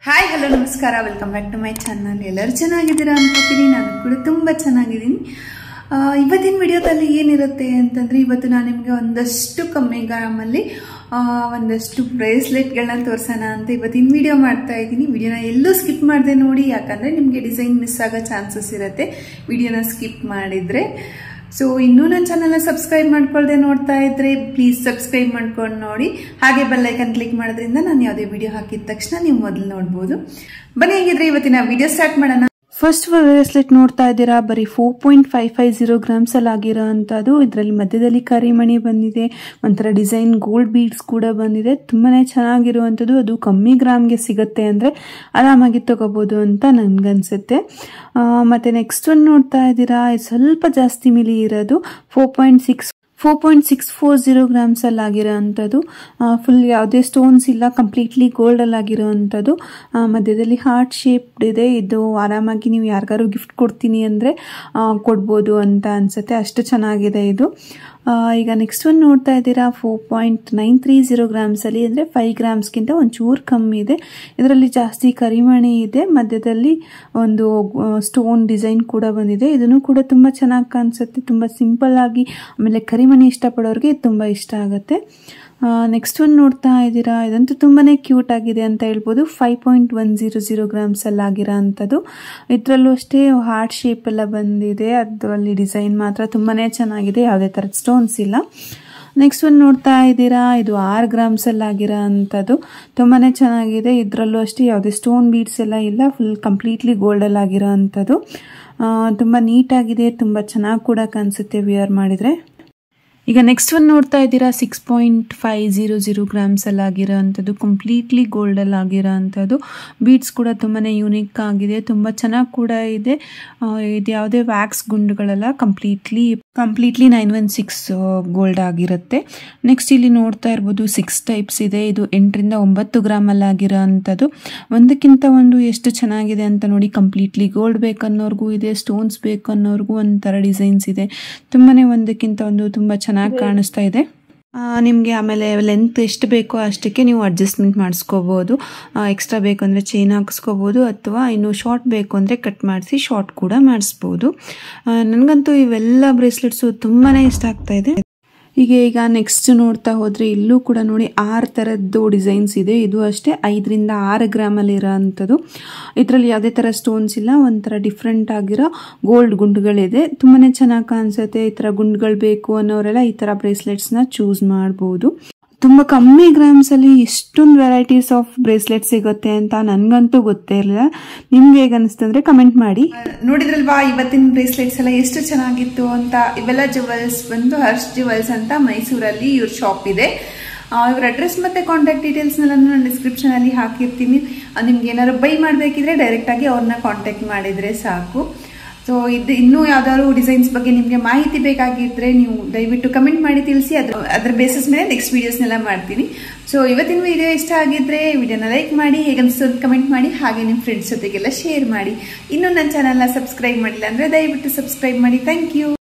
hi hello ನಮಸ್ಕಾರ welcome back to my channel ಎಲ್ಲರೂ ಚೆನ್ನಾಗಿದ್ದೀರಾ ಅನ್ಕೋತೀನಿ ನಾನು ಕೂಡ ತುಂಬ ಚೆನ್ನಾಗಿದ್ದೀನಿ ಆ, ಇವತ್ತಿನ ವಿಡಿಯೋದಲ್ಲಿ ಏನಿರುತ್ತೆ ಅಂತಂದರೆ ಇವತ್ತು ನಾನು ನಿಮಗೆ ಒಂದಷ್ಟು ಕಮ್ಮಿ ಗ್ರಾಮಲ್ಲಿ ಆ, ಒಂದಷ್ಟು ಬ್ರೇಸ್ಲೆಟ್ಗಳನ್ನ ತೋರಿಸೋಣ ಅಂತ ಇವತ್ತಿನ ವಿಡಿಯೋ ಮಾಡ್ತಾ ಇದ್ದೀನಿ ವಿಡಿಯೋನ ಎಲ್ಲೂ ಸ್ಕಿಪ್ ಮಾಡದೆ ನೋಡಿ ಯಾಕಂದರೆ ನಿಮಗೆ ಡಿಸೈನ್ ಮಿಸ್ ಆಗೋ ಚಾನ್ಸಸ್ ಇರುತ್ತೆ ವಿಡಿಯೋನ ಸ್ಕಿಪ್ ಮಾಡಿದರೆ ಸೊ ಇನ್ನೂ ನನ್ನ ಚಾನಲ್ನ ಸಬ್ಸ್ಕ್ರೈಬ್ ಮಾಡ್ಕೊಳ್ದೆ ನೋಡ್ತಾ ಇದ್ರೆ ಪ್ಲೀಸ್ ಸಬ್ಸ್ಕ್ರೈಬ್ ಮಾಡ್ಕೊಂಡು ನೋಡಿ ಹಾಗೆ ಬೆಲ್ಲೈಕನ್ ಕ್ಲಿಕ್ ಮಾಡೋದ್ರಿಂದ ನಾನು ಯಾವುದೇ ವಿಡಿಯೋ ಹಾಕಿದ ತಕ್ಷಣ ನೀವು ಮೊದಲು ನೋಡ್ಬೋದು ಬನ್ನಿ ಹೇಗಿದ್ರೆ ಇವತ್ತಿನ ವಿಡಿಯೋ ಸ್ಟಾರ್ಟ್ ಮಾಡೋಣ ಫಸ್ಟ್ ಬ್ರೇಸ್ಲೆಟ್ ನೋಡ್ತಾ ಇದ್ದೀರಾ ಬರೀ four point five five zero grams ಅಲ್ಲಿ ಆಗಿರೋ ಅಂಥದ್ದು ಇದರಲ್ಲಿ ಮಧ್ಯದಲ್ಲಿ ಕರಿಮಣಿ ಬಂದಿದೆ ಒಂಥರ ಡಿಸೈನ್ ಗೋಲ್ಡ್ ಬೀಡ್ಸ್ ಕೂಡ ಬಂದಿದೆ ತುಂಬಾನೇ ಚೆನ್ನಾಗಿರುವಂಥದ್ದು ಅದು ಕಮ್ಮಿ ಗ್ರಾಮ್ಗೆ ಸಿಗುತ್ತೆ ಅಂದರೆ ಆರಾಮಾಗಿ ತಗೋಬೋದು ಅಂತ ನನ್ಗನ್ಸುತ್ತೆ ಆ, ಮತ್ತೆ ನೆಕ್ಸ್ಟ್ ಒಂದು ನೋಡ್ತಾ ಇದ್ದೀರಾ ಇದು ಸ್ವಲ್ಪ ಜಾಸ್ತಿ ಮಿಲಿ ಇರೋದು four point six four point six four zero grams ಅಲ್ಲಿ ಆಗಿರೋ ಅಂಥದ್ದು ಫುಲ್ ಯಾವುದೇ ಸ್ಟೋನ್ಸ್ ಇಲ್ಲ ಕಂಪ್ಲೀಟ್ಲಿ ಗೋಲ್ಡ್ ಅಲ್ಲಿ ಆಗಿರೋ ಅಂಥದ್ದು ಆ, ಮಧ್ಯದಲ್ಲಿ ಹಾರ್ಟ್ ಶೇಪ್ಡ್ ಇದೆ ಇದು ಆರಾಮಾಗಿ ನೀವು ಯಾರಿಗಾರು ಗಿಫ್ಟ್ ಕೊಡ್ತೀನಿ ಅಂದರೆ ಕೊಡ್ಬೋದು ಅಂತ ಅನ್ಸುತ್ತೆ ಅಷ್ಟು ಚೆನ್ನಾಗಿದೆ ಇದು ಆ, ಈಗ ನೆಕ್ಸ್ಟ್ ಒಂದು ನೋಡ್ತಾ ಇದ್ದೀರಾ four point nine three zero ಗ್ರಾಮ್ಸಲ್ಲಿ ಅಂದರೆ ಫೈವ್ ಗ್ರಾಮ್ಸ್ಗಿಂತ ಒಂಚೂರು ಕಮ್ಮಿ ಇದೆ ಇದರಲ್ಲಿ ಜಾಸ್ತಿ ಕರಿಮಣಿ ಇದೆ ಮಧ್ಯದಲ್ಲಿ ಒಂದು ಸ್ಟೋನ್ ಡಿಸೈನ್ ಕೂಡ ಬಂದಿದೆ ಇದನ್ನು ಕೂಡ ತುಂಬ ಚೆನ್ನಾಗಿ ಕಾಣಿಸುತ್ತೆ ತುಂಬ ಸಿಂಪಲ್ ಆಗಿ ಆಮೇಲೆ ಕರಿಮಣಿ ಇಷ್ಟಪಡೋರಿಗೆ ಇದು ತುಂಬ ಇಷ್ಟ ಆಗುತ್ತೆ ನೆಕ್ಸ್ಟ್ ಒಂದು ನೋಡ್ತಾ ಇದ್ದೀರಾ ಇದಂತೂ ತುಂಬಾ ಕ್ಯೂಟ್ ಆಗಿದೆ ಅಂತ ಹೇಳ್ಬೋದು five point one zero zero ಗ್ರಾಮ್ಸಲ್ಲಿ ಆಗಿರೋ ಅಂಥದ್ದು ಇದರಲ್ಲೂ ಅಷ್ಟೇ ಹಾರ್ಟ್ ಶೇಪ್ ಎಲ್ಲ ಬಂದಿದೆ ಅದರಲ್ಲಿ ಡಿಸೈನ್ ಮಾತ್ರ ತುಂಬಾ ಚೆನ್ನಾಗಿದೆ ಯಾವುದೇ ಥರದ ಸ್ಟೋನ್ಸ್ ಇಲ್ಲ ನೆಕ್ಸ್ಟ್ ಒಂದು ನೋಡ್ತಾ ಇದ್ದೀರಾ ಇದು ಆರು ಗ್ರಾಮ್ಸಲ್ಲಿ ಆಗಿರೋ ಅಂಥದ್ದು ತುಂಬಾ ಚೆನ್ನಾಗಿದೆ ಇದರಲ್ಲೂ ಅಷ್ಟೇ ಯಾವುದೇ ಸ್ಟೋನ್ ಬೀಡ್ಸ್ ಎಲ್ಲ ಇಲ್ಲ ಫುಲ್ ಕಂಪ್ಲೀಟ್ಲಿ ಗೋಲ್ಡಲ್ಲಿ ಆಗಿರೋ ಅಂಥದ್ದು ತುಂಬ ನೀಟಾಗಿದೆ ತುಂಬ ಚೆನ್ನಾಗಿ ಕೂಡ ಕಾಣಿಸುತ್ತೆ ವಿಯರ್ ಮಾಡಿದರೆ ಈಗ ನೆಕ್ಸ್ಟ್ ಒಂದು ನೋಡ್ತಾ ಇದ್ದೀರಾ six point five zero zero grams ಅಲ್ಲಿ ಆಗಿರೋ ಅಂಥದ್ದು ಕಂಪ್ಲೀಟ್ಲಿ ಗೋಲ್ಡಲ್ಲಿ ಆಗಿರೋ ಅಂಥದ್ದು ಬೀಡ್ಸ್ ಕೂಡ ತುಂಬಾ ಯೂನಿಕ್ ಆಗಿದೆ ತುಂಬ ಚೆನ್ನಾಗಿ ಕೂಡ ಇದೆ ಆ, ಇದು ಯಾವುದೇ ವ್ಯಾಕ್ಸ್ ಗುಂಡುಗಳೆಲ್ಲ completely completely nine one six gold ಆಗಿರುತ್ತೆ ನೆಕ್ಸ್ಟ್ ಇಲ್ಲಿ ನೋಡ್ತಾ ಇರ್ಬೋದು ಸಿಕ್ಸ್ ಟೈಪ್ಸ್ ಇದೆ ಇದು ಎಂಟರಿಂದ ಒಂಬತ್ತು ಗ್ರಾಮಲ್ಲಿ ಆಗಿರೋ ಅಂಥದ್ದು ಒಂದಕ್ಕಿಂತ ಒಂದು ಎಷ್ಟು ಚೆನ್ನಾಗಿದೆ ಅಂತ ನೋಡಿ ಕಂಪ್ಲೀಟ್ಲಿ ಗೋಲ್ಡ್ ಬೇಕನ್ನೋರ್ಗೂ ಇದೆ ಸ್ಟೋನ್ಸ್ ಬೇಕನ್ನೋರ್ಗೂ ಒಂಥರ ಡಿಸೈನ್ಸ್ ಇದೆ ತುಂಬಾ ಒಂದಕ್ಕಿಂತ ಒಂದು ತುಂಬ ಚೆನ್ನಾಗಿ ಕಾಣಿಸ್ತಾ ಇದೆ ನಿಮಗೆ ಆಮೇಲೆ ಲೆಂತ್ ಎಷ್ಟು ಬೇಕೋ ಅಷ್ಟಕ್ಕೆ ನೀವು ಅಡ್ಜಸ್ಟ್ಮೆಂಟ್ ಮಾಡಿಸ್ಕೋಬೋದು ಎಕ್ಸ್ಟ್ರಾ ಬೇಕು ಅಂದರೆ ಚೈನ್ ಹಾಕಿಸ್ಕೋಬೋದು ಅಥವಾ ಇನ್ನು ಶಾರ್ಟ್ ಬೇಕು ಅಂದರೆ ಕಟ್ ಮಾಡಿಸಿ ಶಾರ್ಟ್ ಕೂಡ ಮಾಡಿಸ್ಬೋದು ನನಗಂತೂ ಇವೆಲ್ಲ ಬ್ರೇಸ್ಲೆಟ್ಸು ತುಂಬಾ ಇಷ್ಟ ಆಗ್ತಾ ಇದೆ ಹೀಗೆ ಈಗ ನೆಕ್ಸ್ಟ್ ನೋಡ್ತಾ ಹೋದರೆ ಇಲ್ಲೂ ಕೂಡ ನೋಡಿ ಆರು ಥರದ್ದು ಡಿಸೈನ್ಸ್ ಇದೆ ಇದು ಅಷ್ಟೇ ಐದರಿಂದ ಆರು ಗ್ರಾಮಲ್ಲಿ ಇರೋ ಅಂಥದ್ದು ಇದರಲ್ಲಿ ಯಾವುದೇ ಥರ ಸ್ಟೋನ್ಸ್ ಇಲ್ಲ ಒಂಥರ ಡಿಫ್ರೆಂಟ್ ಆಗಿರೋ ಗೋಲ್ಡ್ ಗುಂಡುಗಳಿದೆ ತುಂಬಾ ಚೆನ್ನಾಗಿ ಕಾಣಿಸುತ್ತೆ ಈ ಥರ ಗುಂಡುಗಳು ಬೇಕು ಅನ್ನೋರೆಲ್ಲ ಈ ಥರ ಬ್ರೇಸ್ಲೆಟ್ಸ್ನ ಚೂಸ್ ಮಾಡ್ಬೋದು ತುಂಬ ಕಮ್ಮಿ ಗ್ರಾಮ್ಸಲ್ಲಿ ಇಷ್ಟೊಂದು ವೆರೈಟೀಸ್ ಆಫ್ ಬ್ರೇಸ್ಲೆಟ್ ಸಿಗುತ್ತೆ ಅಂತ ನನಗಂತೂ ಗೊತ್ತೇ ಇರಲಿಲ್ಲ ನಿಮ್ಗೆ ಹೇಗೆ ಅನಿಸ್ತು ಅಂದರೆ ಕಮೆಂಟ್ ಮಾಡಿ ನೋಡಿದ್ರಲ್ವಾ ಇವತ್ತಿನ ಬ್ರೇಸ್ಲೆಟ್ಸ್ ಎಲ್ಲ ಎಷ್ಟು ಚೆನ್ನಾಗಿತ್ತು ಅಂತ ಇವೆಲ್ಲ ಜುವೆಲ್ಸ್ ಬಂದು ಹರ್ಷ್ ಜುವೆಲ್ಸ್ ಅಂತ ಮೈಸೂರಲ್ಲಿ ಇವ್ರ ಶಾಪ್ ಇದೆ ಆ, ಇವ್ರ ಅಡ್ರೆಸ್ ಮತ್ತೆ ಕಾಂಟ್ಯಾಕ್ಟ್ ಡೀಟೇಲ್ಸ್ನೆಲ್ಲ ನಾನು ಡಿಸ್ಕ್ರಿಪ್ಷನ್ ಅಲ್ಲಿ ಹಾಕಿರ್ತೀನಿ ಆ, ನಿಮ್ಗೆ ಏನಾದ್ರು ಬೈ ಮಾಡಬೇಕಿದ್ರೆ ಡೈರೆಕ್ಟ್ ಆಗಿ ಅವ್ರನ್ನ ಕಾಂಟ್ಯಾಕ್ಟ್ ಮಾಡಿದ್ರೆ ಸಾಕು ಸೊ ಇದು ಇನ್ನೂ ಯಾವ್ದಾದ್ರು ಡಿಸೈನ್ಸ್ ಬಗ್ಗೆ ನಿಮಗೆ ಮಾಹಿತಿ ಬೇಕಾಗಿದ್ರೆ ನೀವು ದಯವಿಟ್ಟು ಕಮೆಂಟ್ ಮಾಡಿ ತಿಳಿಸಿ ಅದ್ರ ಅದ್ರ ಬೇಸಿಸ್ ಮೇಲೆ ನೆಕ್ಸ್ಟ್ ವೀಡಿಯೋಸ್ನೆಲ್ಲ ಮಾಡ್ತೀನಿ ಸೊ ಇವತ್ತಿನ ವಿಡಿಯೋ ಇಷ್ಟ ಆಗಿದ್ರೆ ವಿಡಿಯೋನ ಲೈಕ್ ಮಾಡಿ ಹೇಗನ್ನಿಸ್ತು ಅಂತ ಕಮೆಂಟ್ ಮಾಡಿ ಹಾಗೆ ನಿಮ್ಮ ಫ್ರೆಂಡ್ಸ್ ಜೊತೆಗೆಲ್ಲ ಶೇರ್ ಮಾಡಿ ಇನ್ನೂ ನನ್ನ ಚಾನಲ್ನ ಸಬ್ಸ್ಕ್ರೈಬ್ ಮಾಡಿಲ್ಲ ಅಂದರೆ ದಯವಿಟ್ಟು ಸಬ್ಸ್ಕ್ರೈಬ್ ಮಾಡಿ ಥ್ಯಾಂಕ್ ಯು